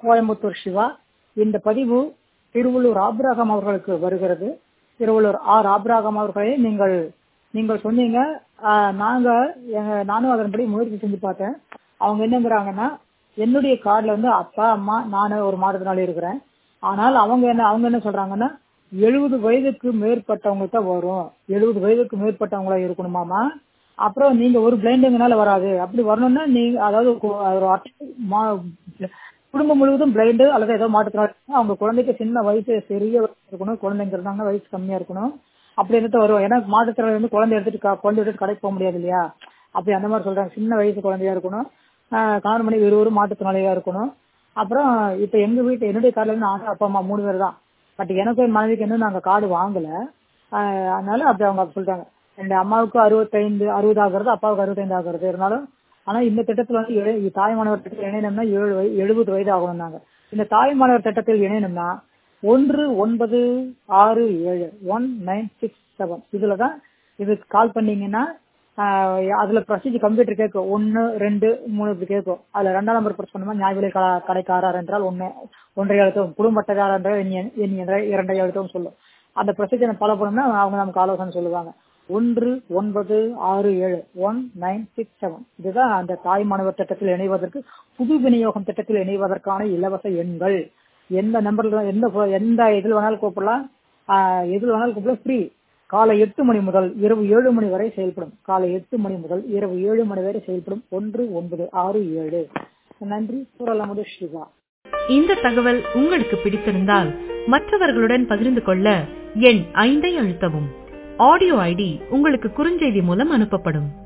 கோயம்புத்தூர் சிவா இந்த பதிவு திருவள்ளூர் ஆபிரகாம் அவர்களுக்கு வருகிறது திருவள்ளூர் ஆர் ஆபிரகாம் அவர்களே நீங்கள் நீங்கள் சொன்னீங்க ஆஹ், நாங்க எங்க- நானும் அதன்படி முயற்சி செஞ்சு பார்த்தேன் அவங்க என்னங்கிறாங்கன்னா என்னுடைய கார்டுல வந்து அப்பா அம்மா நானு ஒரு மாதத்தினால இருக்கிறேன் ஆனால் அவங்க என்ன அவங்க என்ன சொல்றாங்கன்னா எழுபது வயதுக்கு மேற்பட்டவங்க தான் வரும் எழுபது வயதுக்கு மேற்பட்டவங்களா இருக்கணுமாமா அப்புறம் நீங்க ஒரு பிளைண்டுங்கனால வராது அப்படி வரணும்னா நீங்க அதாவது கு- ஒரு அட்டை- மா- குடும்பம் முழுவதும் பிளைண்டு அல்லது ஏதோ மாற்றுத்திறனாளி அவங்க குழந்தைக்கு சின்ன வயசு பெரிய வயசு இருக்கணும் குழந்தைங்க இருந்தாங்கன்னா வயசு கம்மியா இருக்கணும் அப்படி இருந்துட்டு வரும் ஏன்னா மாற்றுத்திறனாளி வந்து குழந்தை எடுத்துட்டு க- குழந்தை எடுத்துட்டு கடைக்கு போக முடியாது இல்லையா அப்படி அந்த மாதிரி சொல்றாங்க சின்ன வயசு குழந்தையா இருக்கணும் ஆஹ் கணவன் மனைவி இருவரும் மாற்றுத்திறனாளியா இருக்கணும் அப்புறம் இப்ப எங்க வீட்டு என்னுடைய கார்டுல இருந்து நானும் அப்பா அம்மா மூணு பேர் தான் பட் எனக்கு என் மனைவிக்கு இன்னும் நாங்க கார்டு வாங்கல ஆஹ் அதனால அப்படி அவங்க அப்படி சொல்லிட்டாங்க என் அம்மாவுக்கு அறுபத்தைந்து அறுபது ஆகுறது அப்பாவுக்கு அறுபத்தைந்து ஆகுறது இருந்தாலும் ஆனா இந்த திட்டத்துல வந்து எழு- தாய்மானவர் திட்டத்தில் இணையணும்னா ஏழு வய- எழுபது வயது ஆகணும்னாங்க இந்த தாய்மானவர் திட்டத்தில் இணையணும்னா ஒன்று ஒன்பது ஆறு ஏழு ஒன் நைன் சிக்ஸ் செவன் இதுலதான் இதுக்கு கால் பண்ணீங்கன்னா ஆஹ் அதுல ப்ரொசீஜர் கம்ப்யூட்டர் கேட்கும் ஒன்னு ரெண்டு மூணு இப்படி கேட்கும் அதுல ரெண்டாம் நம்பர் பிரஸ் பண்ணுமா நியாய விலை கட- கடைக்காரர் என்றால் ஒன்னு ஒன்றை எழுத்தும் குடும்ப அட்டைக்காரர் என்றால் எண் எண் எண் என்ற- இரண்டை எழுத்தும் சொல்லும் அந்த ப்ரொசீஜரை ஃபாலோ பண்ணோம்னா அவங்க நமக்கு ஆலோசனை சொல்லுவாங்க ஒன்று ஒன்பது ஆறு ஏழு ஒன் நைன் சிக்ஸ் செவன் இதுதான் அந்த தாய் மாணவர் திட்டத்தில் இணைவதற்கு புது விநியோகம் திட்டத்தில் இணைவதற்கான இலவச எண்கள் எந்த நம்பர்ல எந்த போ- எந்த இதில் வேணாலும் கூப்பிடலாம் ஆஹ் எதில் வேணாலும் கூப்பிடலாம் ஃப்ரீ காலை எட்டு மணி முதல் இரவு ஏழு மணி வரை செயல்படும் காலை எட்டு மணி முதல் இரவு ஏழு மணி வரை செயல்படும் ஒன்று ஒன்பது ஆறு ஏழு நன்றி சூரலமுது சிவா இந்த தகவல் உங்களுக்கு பிடித்திருந்தால் மற்றவர்களுடன் பகிர்ந்து கொள்ள எண் ஐந்தை அழுத்தவும் ஆடியோ ஐடி உங்களுக்கு குறுஞ்செய்தி மூலம் அனுப்பப்படும்